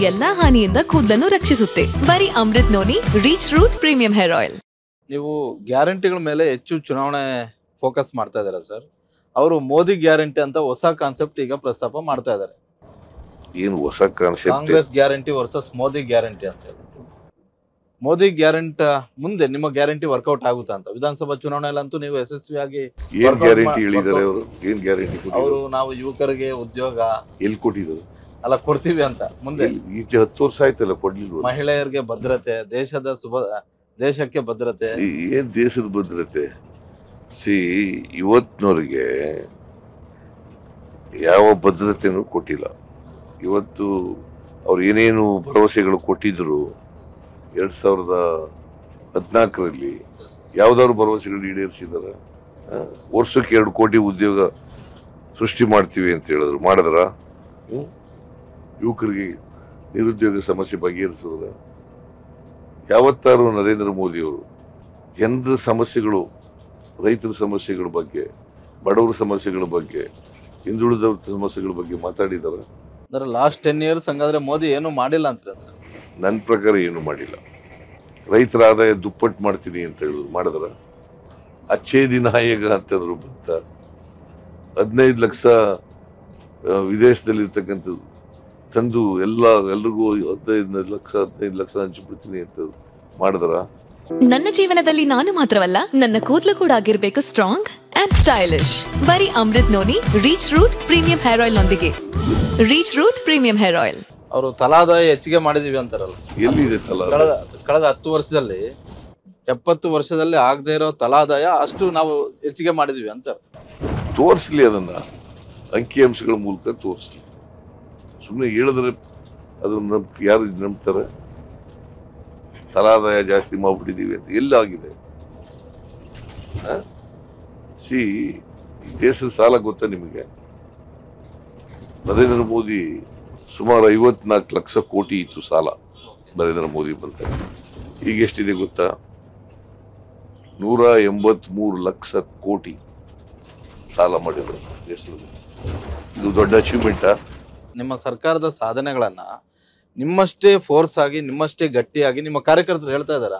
ಎಲ್ಲಾ ಹಾನಿಯಿಂದ ಕೂದಲನ್ನು ರಕ್ಷಿಸುತ್ತೆ ಬರೀ Amrit Noni reach root premium hair oil ನೀವು ಗ್ಯಾರಂಟಿಗಳ ಮೇಲೆ ಹೆಚ್ಚು ಚುನಾವಣೆ ಫೋಕಸ್ ಮಾಡ್ತಾ ಇದ್ದಾರೆ ಸರ್ ಅವರು ಮೋದಿ ಗ್ಯಾರಂಟಿ ಅಂತ ಹೊಸ ಕಾನ್ಸೆಪ್ಟ್ ಈಗ ಪ್ರಸ್ತಾಪ ಮಾಡ್ತಾ ಇದ್ದಾರೆ ಏನು ಹೊಸ concept Congress guarantee versus Modi guarantee ಅಂತ ಹೇಳ್ಬಿಟ್ಟು ಮೋದಿ ಗ್ಯಾರಂಟ ಮುಂದೆ ನಿಮ್ಮ ಗ್ಯಾರಂಟಿ ವರ್ಕೌಟ್ ಆಗುತ್ತಾ ಅಂತ ವಿಧಾನಸಭಾ ಚುನಾವಣೆಯಲ್ಲಂತೂ ನೀವು ಯಶಸ್ವಿಯಾಗಿ ಏನ್ workout ಗ್ಯಾರಂಟಿ ಮಾ- ಹೇಳಿದ್ದಾರೆ workout- ಅವರು ಏನ್ ಗ್ಯಾರಂಟಿ ಅವರು ನಾವು ಯುವಕರಿಗೆ ಉದ್ಯೋಗ ಎಲ್ಲಿ ಕೊಟ್ಟಿದ್ರು ಎಲ್ಲ ಕೊಡ್ತೀವಿ ಅಂತ ಮುಂದೆ ಎಲ್ಲಿ? ಈಗ ಹತ್ತು ವರ್ಷ ಆಯ್ತಲ್ಲ ಕೊಡ್ಲಿಲ್ವ ಮಹಿಳೆಯರಿಗೆ ಭದ್ರತೆ ದೇಶದ ಸುಭ ದೇಶಕ್ಕೆ ಭದ್ರತೆ ಏನ್ ದೇಶದ ಭದ್ರತೆ ಸಿ ಇವತ್ತಿನವ್ರಿಗೆ ಯಾವ ಭದ್ರತೆನೂ ಕೊಟ್ಟಿಲ್ಲ ಇವತ್ತು ಅವ್ರು ಏನೇನು ಭರವಸೆಗಳು ಕೊಟ್ಟಿದ್ರು ಎರಡ್ ಸಾವಿರದ ಹದಿನಾಲ್ಕರಲ್ಲಿ ಯಾವ್ದಾದ್ರು ಭರವಸೆಗಳು ಈಡೇರಿಸಿದಾರ ವರ್ಷಕ್ಕೆ ಎರಡು ಕೋಟಿ ಉದ್ಯೋಗ ಸೃಷ್ಟಿ ಮಾಡ್ತೀವಿ ಅಂತ ಹೇಳಿದ್ರು ಮಾಡಿದ್ರ ಹ್ಮ್? ಯುವಕರಿಗೆ ನಿರುದ್ಯೋಗ ಸಮಸ್ಯೆ ಬಗೆಹರಿಸಿದ್ರ ಯಾವತ್ತಾರು ನರೇಂದ್ರ ಮೋದಿಯವರು ಜನರ ಸಮಸ್ಯೆಗಳು ರೈತರ ಸಮಸ್ಯೆಗಳ ಬಗ್ಗೆ ಬಡವರ ಸಮಸ್ಯೆಗಳ ಬಗ್ಗೆ ಹಿಂದುಳಿದವ್ರ ಸಮಸ್ಯೆಗಳ ಬಗ್ಗೆ ಮಾತಾಡಿದಾರ ಅಂದ್ರೆ ಲಾಸ್ಟ್ ಟೆನ್ ಇಯರ್ಸ್ ಹಂಗಾದ್ರೆ ಮೋದಿ ಏನು ಮಾಡಿಲ್ಲ ಅಂತೀರ ಸರ್ ನನ್ನ ಪ್ರಕಾರ ಏನು ಮಾಡಿಲ್ಲ ರೈತರ ಆದಾಯ ದುಪ್ಪಟ್ಟು ಮಾಡ್ತೀನಿ ಅಂತ ಹೇಳಿದ್ರು ಮಾಡಿದ್ರ ಅಚ್ಚೇದಿ ನಾಯಕ ಅಂತಂದ್ರು ಬಂತ ಹದಿನೈದು ಲಕ್ಷ ಆ, ವಿದೇಶದಲ್ಲಿರ್ತಕ್ಕಂಥದ್ದು ತಂದು ಎಲ್ಲ ಎಲ್ರಿಗೂ ಹದಿನೈದು ಲಕ್ಷ ಹದಿನೈದು ಲಕ್ಷ ಹಂಚಿಬಿಡ್ತೀನಿ ಅಂತ ಮಾಡಿದ್ರ ನನ್ನ ಜೀವನದಲ್ಲಿ ನಾನು ಮಾತ್ರವಲ್ಲ ನನ್ನ ಕೂದಲು ಕೂಡ ಆಗಿರ್ಬೇಕು ಸ್ಟ್ರಾಂಗ್ ಅಂಡ್ ಸ್ಟೈಲಿಶ್ ಬರೀ Amrit Noni reach root premium hair oil ನೊಂದಿಗೆ reach root premium hair oil ಅವರು ತಲಾದಾಯ ಹೆಚ್ಚಿಗೆ ಮಾಡಿದೀವಿ ಅಂತಾರಲ್ಲ ಎಲ್ಲಿದೆ ತಲಾ ಕಳೆದ ಕಳೆದ ಹತ್ತು ವರ್ಷದಲ್ಲಿ ಎಪ್ಪತ್ತು ವರ್ಷದಲ್ಲಿ ಆಗದೆ ಇರೋ ತಲಾದಾಯ ಅಷ್ಟು ನಾವು ಹೆಚ್ಚಿಗೆ ಮಾಡಿದೀವಿ ಅಂತ ತೋರಿಸ್ಲಿ ಅದನ್ನ ಅಂಕಿಅಂಶಗಳ ಮೂಲಕ ತೋರಿಸ್ಲಿ ಸುಮ್ಮನೆ ಹೇಳಿದ್ರೆ ಅದನ್ನ ನಂಬ್ ಯಾರು ನಂಬ್ತಾರೆ ತಲಾದಾಯ ಜಾಸ್ತಿ ಮಾಡ್ಬಿಟ್ಟಿದೀವಿ ಅಂತ ಎಲ್ಲಾಗಿದೆ ಸಿ ದೇಶದ ಸಾಲ ಗೊತ್ತಾ ನಿಮಗೆ ನರೇಂದ್ರ ಮೋದಿ ಸುಮಾರು ಐವತ್ನಾಲ್ಕು ಲಕ್ಷ ಕೋಟಿ ಇತ್ತು ಸಾಲ ನರೇಂದ್ರ ಮೋದಿ ಬಂತ ಈಗ ಎಷ್ಟಿದೆ ಗೊತ್ತಾ ನೂರ ಎಂಬತ್ಮೂರು ಲಕ್ಷ ಕೋಟಿ ಸಾಲ ಮಾಡಿದ್ರು ದೇಶದಲ್ಲಿ ಇದು ದೊಡ್ಡ ಅಚೀವ್ಮೆಂಟಾ ನಿಮ್ಮ ಸರ್ಕಾರದ ಸಾಧನೆಗಳನ್ನ ನಿಮ್ಮಷ್ಟೇ ಫೋರ್ಸ್ ಆಗಿ ನಿಮ್ಮಷ್ಟೇ ಗಟ್ಟಿಯಾಗಿ ನಿಮ್ಮ ಕಾರ್ಯಕರ್ತರು ಹೇಳ್ತಾ ಇದಾರ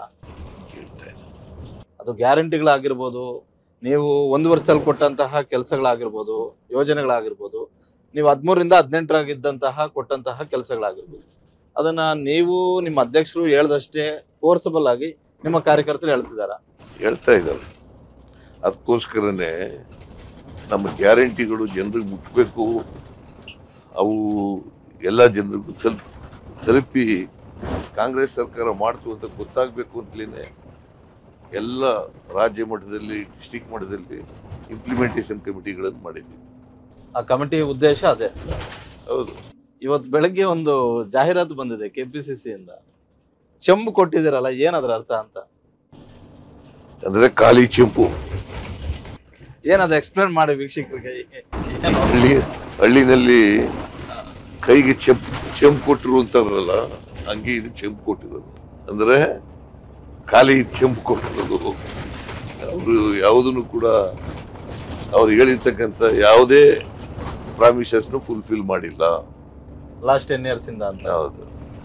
ಅದು ಗ್ಯಾರಂಟಿಗಳಾಗಿರ್ಬೋದು ನೀವು ಒಂದು ವರ್ಷದಲ್ಲಿ ಕೊಟ್ಟಂತಹ ಕೆಲಸಗಳಾಗಿರ್ಬೋದು ಯೋಜನೆಗಳಾಗಿರ್ಬೋದು ನೀವು ಹದಿಮೂರರಿಂದ ಹದಿನೆಂಟರಾಗಿದ್ದಂತಹ ಕೊಟ್ಟಂತಹ ಕೆಲಸಗಳಾಗಿರ್ಬೋದು ಅದನ್ನ ನೀವು ನಿಮ್ಮ ಅಧ್ಯಕ್ಷರು ಹೇಳ್ದಷ್ಟೇ ಫೋರ್ಸಬಲ್ ಆಗಿ ನಿಮ್ಮ ಕಾರ್ಯಕರ್ತರು ಹೇಳ್ತಿದಾರ ಹೇಳ್ತಾ ಇದ್ದಾರೆ ಅದಕ್ಕೋಸ್ಕರನೇ ನಮ್ಮ ಗ್ಯಾರಂಟಿಗಳು ಜನರಿಗೆ ಮುಟ್ಟಬೇಕು ಅವು ಎಲ್ಲ ಜನರಿಗೂ ತಲುಪ್ ತಲುಪಿ ಕಾಂಗ್ರೆಸ್ ಸರ್ಕಾರ ಮಾಡ್ತು ಅಂತ ಗೊತ್ತಾಗಬೇಕು ಅಂತಲೇ ಎಲ್ಲ ರಾಜ್ಯ ಮಟ್ಟದಲ್ಲಿ ಡಿಸ್ಟಿಕ್ ಮಟ್ಟದಲ್ಲಿ ಇಂಪ್ಲಿಮೆಂಟೇಷನ್ ಕಮಿಟಿಗಳನ್ನು ಮಾಡಿದ್ವಿ ಆ ಕಮಿಟಿ ಉದ್ದೇಶ ಅದೇ ಹೌದು ಇವತ್ತು ಬೆಳಗ್ಗೆ ಒಂದು ಜಾಹೀರಾತು ಬಂದಿದೆ ಕೆಪಿಸಿಸಿ ಇಂದ ಚೆಂಬು ಕೊಟ್ಟಿದ್ದೀರಲ್ಲ ಏನದ್ರ ಅರ್ಥ ಅಂತ ಅಂದ್ರೆ ಖಾಲಿ ಚೆಂಪು ಏನದ ಎಕ್ಸ್ಪ್ಲೇನ್ ಮಾಡಿ ವೀಕ್ಷಕರಿಗೆ ಏನು? ಹಳ್ಳಿ ಹಳ್ಳಿನಲ್ಲಿ ಕೈಗೆ ಚೆಂಪ್ ಚೆಂಪ್ ಕೊಟ್ಟರು ಅಂತಾರಲ್ಲ ಹಂಗೆ ಇದು ಚೆಂಪ್ ಕೊಟ್ಟಿರೋದು ಅಂದ್ರೆ ಖಾಲಿ ಚೆಂಪ್ ಕೊಟ್ಟಿರೋದು ಅವರು ಯಾವುದನ್ನು ಕೂಡ ಅವ್ರು ಹೇಳಿರ್ತಕ್ಕಂಥ ಯಾವುದೇ ಪ್ರಾಮಿಸಸ್ನು ಫುಲ್ಫಿಲ್ ಮಾಡಿಲ್ಲ ಲಾಸ್ಟ್ ಟೆನ್ ಇಯರ್ಸ್ ಇಂದ ಅಂತ ಹೌದು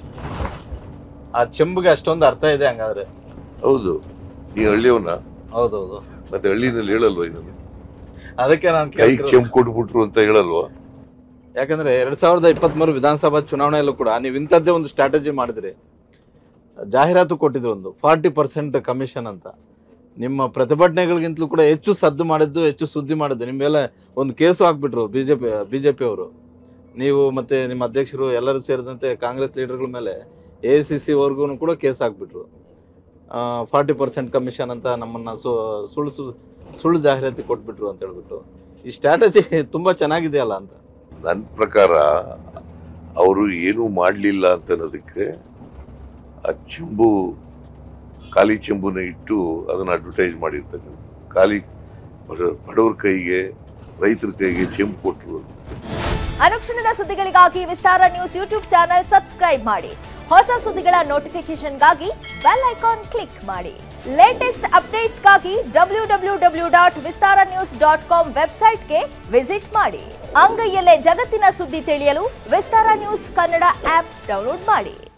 ಆ ಚೆಂಬುಗೆ ಅಷ್ಟೊಂದು ಅರ್ಥ ಇದೆ ಹಂಗಾದ್ರೆ ಹೌದು ಈ ಹಳ್ಳಿಯವನ್ನ ಹೌದೌದು ಮತ್ತೆ ಹಳ್ಳಿನಲ್ಲಿ ಹೇಳಲ್ವಾ ಇದನ್ನು ಅದಕ್ಕೆ ನಾನು ಕೈ ಚೆಂಪ್ ಕೊಟ್ಬಿಟ್ರು ಅಂತ ಹೇಳಲ್ವಾ ಯಾಕಂದ್ರೆ ಎರಡ್ ಸಾವಿರದ ಇಪ್ಪತ್ತ್ ಮೂರು ವಿಧಾನಸಭಾ ಚುನಾವಣೆಯಲ್ಲೂ ಕೂಡ ನೀವು ಇಂಥದ್ದೇ ಒಂದು ಸ್ಟ್ರಾಟಜಿ ಮಾಡಿದ್ರಿ ಜಾಹೀರಾತು ಕೊಟ್ಟಿದ್ರು ಒಂದು ಫಾರ್ಟಿ ಪರ್ಸೆಂಟ್ ಕಮಿಷನ್ ಅಂತ ನಿಮ್ಮ ಪ್ರತಿಭಟನೆಗಳಿಗಿಂತಲೂ ಕೂಡ ಹೆಚ್ಚು ಸದ್ದು ಮಾಡಿದ್ದು ಹೆಚ್ಚು ಸುದ್ದಿ ಮಾಡಿದ್ದು ನಿಮ್ಮ ಮೇಲೆ ಒಂದು ಕೇಸು ಹಾಕ್ಬಿಟ್ರು ಬಿಜೆಪಿ ಬಿಜೆಪಿ ಅವರು ನೀವು ಮತ್ತೆ ನಿಮ್ಮ ಅಧ್ಯಕ್ಷರು ಎಲ್ಲರೂ ಸೇರಿದಂತೆ ಕಾಂಗ್ರೆಸ್ ಲೀಡರ್ಗಳ ಮೇಲೆ ಎ ಸಿ ಸಿ ವರ್ಗೂ ಕೂಡ ಕೇಸ್ ಹಾಕ್ಬಿಟ್ರು ಫಾರ್ಟಿ ಪರ್ಸೆಂಟ್ ಕಮಿಷನ್ ಅಂತ ನಮ್ಮನ್ನ ಸು ಸುಳ್ಳು ಸು- ಸುಳ್ಳು ಜಾಹೀರಾತಿ ಕೊಟ್ಬಿಟ್ರು ಅಂತ ಹೇಳ್ಬಿಟ್ಟು ಈ ಸ್ಟ್ರಾಟಜಿ ತುಂಬಾ ಚೆನ್ನಾಗಿದೆಯಲ್ಲ ಅಂತ ನನ್ನ ಪ್ರಕಾರ ಅವರು ಏನೂ ಮಾಡಲಿಲ್ಲ ಅಂತ ಅನ್ನೋದಕ್ಕೆ ಆ ಚೆಂಬು ಖಾಲಿ ಚೆಂಬುನ ಇಟ್ಟು ಅದನ್ನು ಅಡ್ವರ್ಟೈಸ್ ಮಾಡಿರ್ತಕ್ಕಂಥ ಖಾಲಿ ಬಡ- ಬಡವ್ರ ಕೈಗೆ ರೈತರ ಕೈಗೆ ಚೆಂಬು ಕೊಟ್ಟರು ಅನುಕ್ಷಣದ ಸುದ್ದಿಗಳಿಗಾಗಿ Vistara news YouTube channel subscribe ಮಾಡಿ ಹೊಸ ಸುದ್ದಿಗಳ ನೋಟಿಫಿಕೇಶನ್ಗಾಗಿ ಬೆಲ್ ಐಕಾನ್ ಕ್ಲಿಕ್ ಮಾಡಿ ಲೇಟೆಸ್ಟ್ ಅಪ್ಡೇಟ್ಸ್ಗಾಗಿ W W W dot Vistara news dot com ವೆಬ್ಸೈಟ್ಗೆ ವಿಸಿಟ್ ಮಾಡಿ ಅಂಗೈಯಲ್ಲೇ ಜಗತ್ತಿನ ಸುದ್ದಿ ತಿಳಿಯಲು Vistara news Kannada app download ಮಾಡಿ